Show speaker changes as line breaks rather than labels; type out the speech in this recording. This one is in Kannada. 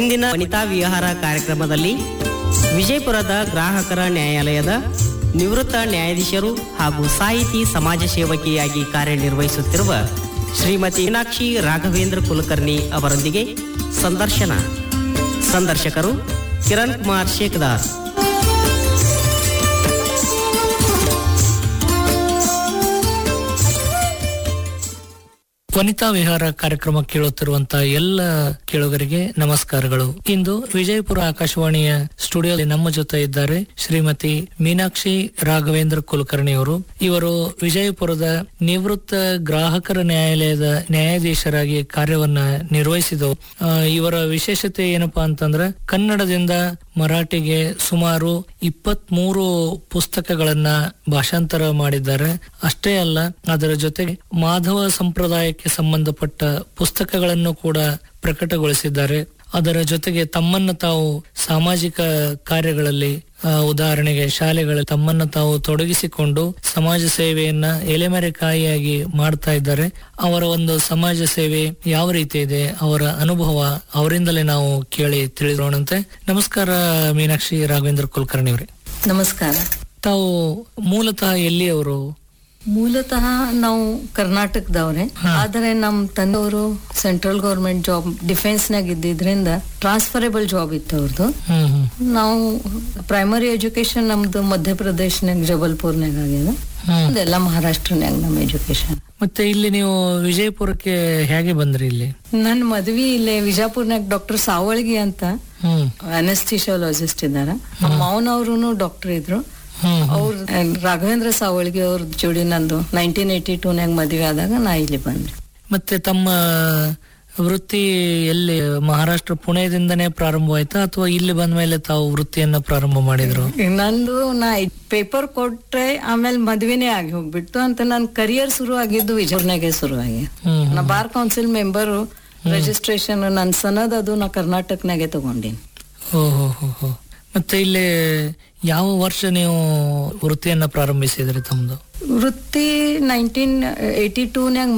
ಇಂದಿನ ವನಿತಾ ವಿಹಾರ ಕಾರ್ಯಕ್ರಮದಲ್ಲಿ ವಿಜಯಪುರದ ಗ್ರಾಹಕರ ನ್ಯಾಯಾಲಯದ ನಿವೃತ್ತ ನ್ಯಾಯಾಧೀಶರು ಹಾಗೂ ಸಾಹಿತಿ ಸಮಾಜ ಸೇವಕಿಯಾಗಿ ಕಾರ್ಯನಿರ್ವಹಿಸುತ್ತಿರುವ ಶ್ರೀಮತಿ ಮೀನಾಕ್ಷಿ ರಾಘವೇಂದ್ರ ಕುಲಕರ್ಣಿ ಅವರೊಂದಿಗೆ ಸಂದರ್ಶನ ಸಂದರ್ಶಕರು ಕಿರಣ್ ಕುಮಾರ್ ಶೇಖದಾರ್
ವನಿತಾ ವಿಹಾರ ಕಾರ್ಯಕ್ರಮ ಕೇಳುತ್ತಿರುವಂತಹ ಎಲ್ಲ ಕೇಳುಗರಿಗೆ ನಮಸ್ಕಾರಗಳು ಇಂದು ವಿಜಯಪುರ ಆಕಾಶವಾಣಿಯ ಸ್ಟುಡಿಯೋದಲ್ಲಿ ನಮ್ಮ ಜೊತೆ ಇದ್ದಾರೆ ಶ್ರೀಮತಿ ಮೀನಾಕ್ಷಿ ರಾಘವೇಂದ್ರ ಕುಲಕರ್ಣಿ ಅವರು ಇವರು ವಿಜಯಪುರದ ನಿವೃತ್ತ ಗ್ರಾಹಕರ ನ್ಯಾಯಾಲಯದ ನ್ಯಾಯಾಧೀಶರಾಗಿ ಕಾರ್ಯವನ್ನ ನಿರ್ವಹಿಸಿದವು ಆ, ಇವರ ವಿಶೇಷತೆ ಏನಪ್ಪಾ ಅಂತಂದ್ರೆ ಕನ್ನಡದಿಂದ ಮರಾಠಿಗೆ ಸುಮಾರು ಇಪ್ಪತ್ತ್ ಮೂರು ಪುಸ್ತಕಗಳನ್ನ ಭಾಷಾಂತರ ಮಾಡಿದ್ದಾರೆ ಅಷ್ಟೇ ಅಲ್ಲ ಅದರ ಜೊತೆಗೆ ಮಾಧವ ಸಂಪ್ರದಾಯಕ್ಕೆ ಸಂಬಂಧಪಟ್ಟ ಪುಸ್ತಕಗಳನ್ನು ಕೂಡ ಪ್ರಕಟಗೊಳಿಸಿದ್ದಾರೆ ಅದರ ಜೊತೆಗೆ ತಮ್ಮನ್ನು ತಾವು ಸಾಮಾಜಿಕ ಕಾರ್ಯಗಳಲ್ಲಿ ಆ, ಉದಾಹರಣೆಗೆ ಶಾಲೆಗಳಲ್ಲಿ ತಮ್ಮನ್ನು ತಾವು ತೊಡಗಿಸಿಕೊಂಡು ಸಮಾಜ ಸೇವೆಯನ್ನ ಎಲೆಮರೆಕಾಯಿಯಾಗಿ ಮಾಡ್ತಾ ಇದ್ದಾರೆ ಅವರ ಒಂದು ಸಮಾಜ ಸೇವೆ ಯಾವ ರೀತಿ ಇದೆ ಅವರ ಅನುಭವ ಅವರಿಂದಲೇ ನಾವು ಕೇಳಿ ತಿಳಿದೋಣಂತೆ ನಮಸ್ಕಾರ ಮೀನಾಕ್ಷಿ ರಾಘವೇಂದ್ರ ಕುಲಕರ್ಣಿ ಅವರೇ
ನಮಸ್ಕಾರ
ತಾವು ಮೂಲತಃ ಎಲ್ಲಿಯವರು
ಮೂಲತಃ ನಾವು ಕರ್ನಾಟಕದವ್ರೆ ಆದರೆ ನಮ್ ತಂದೆಯವರು ಸೆಂಟ್ರಲ್ ಗೌರ್ಮೆಂಟ್ ಜಾಬ್ ಡಿಫೆನ್ಸ್ ನಾಗ ಇದ್ದಿದ್ರಿಂದ ಟ್ರಾನ್ಸ್ಫರೇಬಲ್ ಜಾಬ್ ಇತ್ತು ಅವ್ರದ್ದು
ಹ್ಮ್ ಹ್ಮ್
ನಾವು ಪ್ರೈಮರಿ ಎಜುಕೇಶನ್ ನಮ್ದು ಮಧ್ಯಪ್ರದೇಶ್ನಾಗ ಜಬಲ್ಪುರ್ನಾಗ ಆಗ್ಯದ
ಹ್ಮ್
ಅದೆಲ್ಲ ಮಹಾರಾಷ್ಟ್ರನ್ಯಾಗ ನಮ್ಮ ಎಜುಕೇಶನ್
ಮತ್ತೆ ಇಲ್ಲಿ ನೀವು ವಿಜಯಪುರಕ್ಕೆ ಹೇಗೆ ಬಂದ್ರಿ ಇಲ್ಲಿ
ನನ್ನ ಮದ್ವಿ ಇಲ್ಲೇ ವಿಜಾಪುರ್ನಾಗ ಡಾಕ್ಟರ್ ಸಾವಳ್ಗಿ ಅಂತ
ಹ್ಮ್
ಅನೆಸ್ಥಿಶಿಯಾಲಜಿಸ್ಟ್ ಇದಾರ ನಮ್ಮ ಮಾವನವ್ರು ಡಾಕ್ಟರ್ ಇದ್ರು
ಹ್ಮ್
ಅವ್ರ ರಾಘವೇಂದ್ರ ಸಾವಳ್ಗಿ ಅವ್ರ ಜೋಡಿ ನಂದು ನೈನ್ಟೀನ್ ಏಯ್ಟಿ ಟೂನ್ಯಾಗ ಮದ್ವೆ ಆದಾಗ ನಾ ಇಲ್ಲಿ ಬಂದೆ
ಮತ್ತೆ ತಮ್ಮ ವೃತ್ತಿ ಎಲ್ಲಿ ಮಹಾರಾಷ್ಟ್ರ ಪುಣೆದಿಂದನೇ ಪ್ರಾರಂಭವಾಯ್ತಾ ಅಥವಾ ಇಲ್ಲಿ ಬಂದ ಮೇಲೆ ತಾವು ವೃತ್ತಿಯನ್ನ ಪ್ರಾರಂಭ ಮಾಡಿದ್ರು
ನಂದು ನಾ ಪೇಪರ್ ಕೊಟ್ರೆ ಆಮೇಲೆ ಮದ್ವೆನೇ ಆಗಿ ಹೋಗ್ಬಿಟ್ಟು ಅಂತ ನನ್ ಕರಿಯರ್ ಶುರು ಆಗಿದ್ದು ವಿಜಯಪುರ್ನಾಗೆ ಶುರು ಆಗಿ
ಹ್ಮ್
ನಾ ಬಾರ್ ಕೌನ್ಸಿಲ್ ಮೆಂಬರ್ ರಿಜಿಸ್ಟ್ರೇಷನ್ ನನ್ ಸನದ್ ಅದು ನಾ ಕರ್ನಾಟಕನಾಗೆ ತಗೊಂಡಿನಿ
ಹೋ ಹೋ ಹೋ ಹೋ ಮತ್ತೆ ಇಲ್ಲಿ ಯಾವ ವರ್ಷ ನೀವು ವೃತ್ತಿಯನ್ನ ಪ್ರಾರಂಭಿಸಿದ್ರಿ ತಮ್ದು
ವೃತ್ತಿ ನೈನ್ಟೀನ್ ಏಯ್ಟಿ ಟೂನ್ಯಾಗ